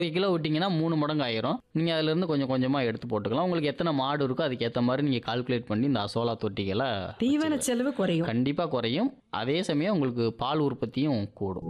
ஒரு கிலோ விட்டிங்கன்னா மூணு மடங்கு ஆயிரும் நீங்கள் அதுலேருந்து கொஞ்சம் கொஞ்சமாக எடுத்து போட்டுக்கலாம் உங்களுக்கு எத்தனை மாடு இருக்கோ அதுக்கு ஏற்ற மாதிரி நீங்கள் கால்குலேட் பண்ணி இந்த அசோலா தொட்டிகளை தீவன செலவு குறையும் கண்டிப்பாக குறையும் அதே சமயம் உங்களுக்கு பால் உற்பத்தியும் கூடும்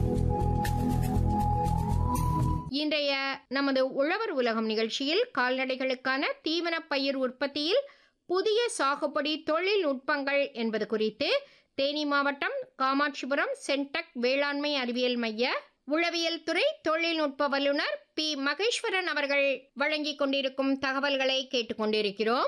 இன்றைய நமது உழவர் உலகம் நிகழ்ச்சியில் கால்நடைகளுக்கான தீவன பயிர் உற்பத்தியில் புதிய சாகுபடி தொழில்நுட்பங்கள் என்பது குறித்து தேனி மாவட்டம் காமாட்சிபுரம் சென்டெக் வேளாண்மை அறிவியல் மைய உளவியல் துறை தொழில்நுட்ப வல்லுநர் பி மகேஸ்வரன் அவர்கள் வழங்கிக் கொண்டிருக்கும் தகவல்களை கேட்டுக்கொண்டிருக்கிறோம்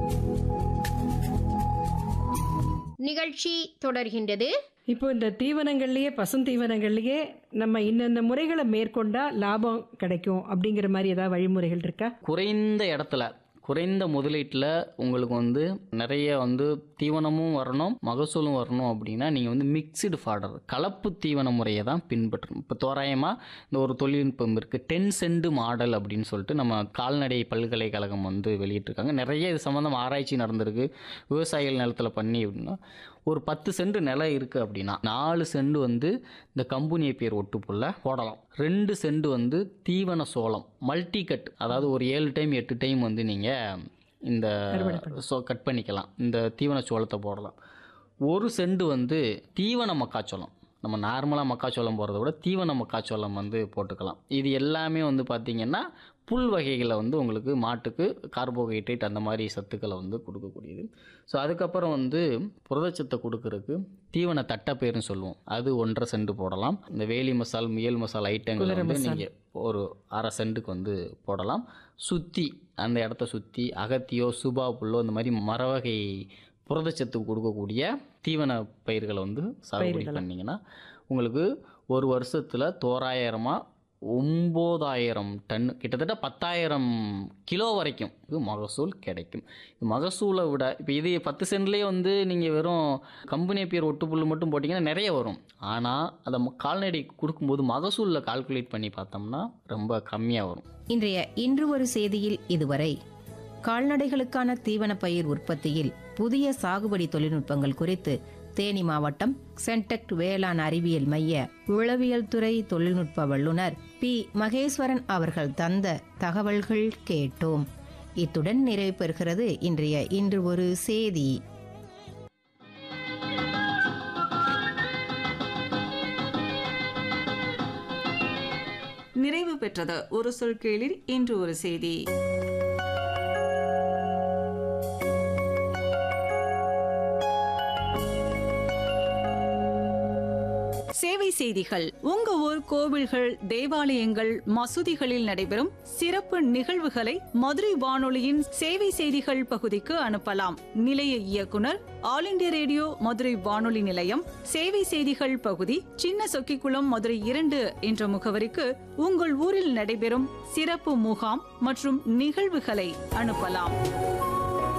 நிகழ்ச்சி தொடர்கின்றது இப்போ இந்த தீவனங்கள்லயே பசுந்தீவனங்கள்லயே நம்ம இன்னென்ன முறைகளை மேற்கொண்டா லாபம் கிடைக்கும் அப்படிங்கிற மாதிரி ஏதாவது வழிமுறைகள் இருக்கா குறைந்த இடத்துல குறைந்த முதலீட்டில் உங்களுக்கு வந்து நிறைய வந்து தீவனமும் வரணும் மகசூலும் வரணும் அப்படின்னா நீங்கள் வந்து மிக்ஸ்டு ஃபாடர் கலப்பு தீவன முறையை தான் பின்பற்றணும் இப்போ தோராயமாக இந்த ஒரு தொழில்நுட்பம் இருக்குது டென் சென்ட் மாடல் அப்படின்னு சொல்லிட்டு நம்ம கால்நடை பல்கலைக்கழகம் வந்து வெளியிட்டிருக்காங்க நிறைய இது சம்மந்தம் ஆராய்ச்சி நடந்திருக்கு விவசாயிகள் நிலத்தில் பண்ணி அப்படின்னா ஒரு பத்து சென்ட் நிலம் இருக்குது அப்படின்னா நாலு சென்ட் வந்து இந்த கம்புனிய பேர் ஒட்டுப்புல்ல போடலாம் ரெண்டு சென்ட் வந்து தீவன சோளம் மல்டி கட் அதாவது ஒரு ஏழு டைம் எட்டு டைம் வந்து நீங்கள் இந்த சோ கட் பண்ணிக்கலாம் இந்த தீவன சோளத்தை போடலாம் ஒரு சென்ட் வந்து தீவன மக்காச்சோளம் நம்ம நார்மலாக மக்காச்சோளம் போடுறத விட தீவன மக்காச்சோளம் வந்து போட்டுக்கலாம் இது எல்லாமே வந்து பார்த்திங்கன்னா புல் வகைகளை வந்து உங்களுக்கு மாட்டுக்கு கார்போஹைட்ரேட் அந்த மாதிரி சத்துக்களை வந்து கொடுக்கக்கூடியது ஸோ அதுக்கப்புறம் வந்து புரதச்சத்தை கொடுக்கறதுக்கு தீவன தட்டைப்பயிர்னு சொல்லுவோம் அது ஒன்றரை சென்ட் போடலாம் இந்த வேலி மசால் முயல் மசால் ஐட்டங்கள் வந்து நீங்கள் ஒரு அரை சென்ட்டுக்கு வந்து போடலாம் சுற்றி அந்த இடத்த சுற்றி அகத்தியோ சுபா புல்லோ இந்த மாதிரி மரவகை புரதச்சத்து கொடுக்கக்கூடிய தீவன பயிர்களை வந்து சாகுபடி பண்ணிங்கன்னா உங்களுக்கு ஒரு வருஷத்தில் தோராயிரமாக ஒம்பதாயிரம் டன் கிட்டத்தட்ட பத்தாயிரம் கிலோ வரைக்கும் இது மகசூல் கிடைக்கும் மகசூலை விட இப்போ இது பத்து சென்ட்லேயே வந்து நீங்கள் வெறும் கம்பெனி பேர் ஒட்டுப்புல் மட்டும் போட்டிங்கன்னா நிறைய வரும் ஆனால் அதை ம- கால்நடை கொடுக்கும்போது மகசூலில் கால்குலேட் பண்ணி பார்த்தோம்னா ரொம்ப கம்மியாக வரும் இன்றைய இன்று ஒரு செய்தியில் இதுவரை கால்நடைகளுக்கான தீவன பயிர் உற்பத்தியில் புதிய சாகுபடி தொழில்நுட்பங்கள் குறித்து தேனி மாவட்டம் சென்டெக்ட் வேளாண் அறிவியல் மைய உளவியல் துறை தொழில்நுட்ப வல்லுநர் பி மகேஸ்வரன் அவர்கள் தந்த தகவல்கள் கேட்டோம் இத்துடன் நிறைவு பெறுகிறது இன்றைய இன்று ஒரு செய்தி நிறைவு பெற்றது ஒரு சொல் கீழில் இன்று ஒரு செய்தி சேவை செய்திகள் உங்க ஊர் கோவில்கள் தேவாலயங்கள் மசூதிகளில் நடைபெறும் சிறப்பு நிகழ்வுகளை மதுரை வானொலியின் சேவை செய்திகள் பகுதிக்கு அனுப்பலாம் நிலைய இயக்குனர் ஆல் இண்டியா ரேடியோ மதுரை வானொலி நிலையம் சேவை செய்திகள் பகுதி சின்ன சொக்கிக்குளம் மதுரை இரண்டு என்ற முகவரிக்கு உங்கள் ஊரில் நடைபெறும் சிறப்பு முகாம் மற்றும் நிகழ்வுகளை அனுப்பலாம்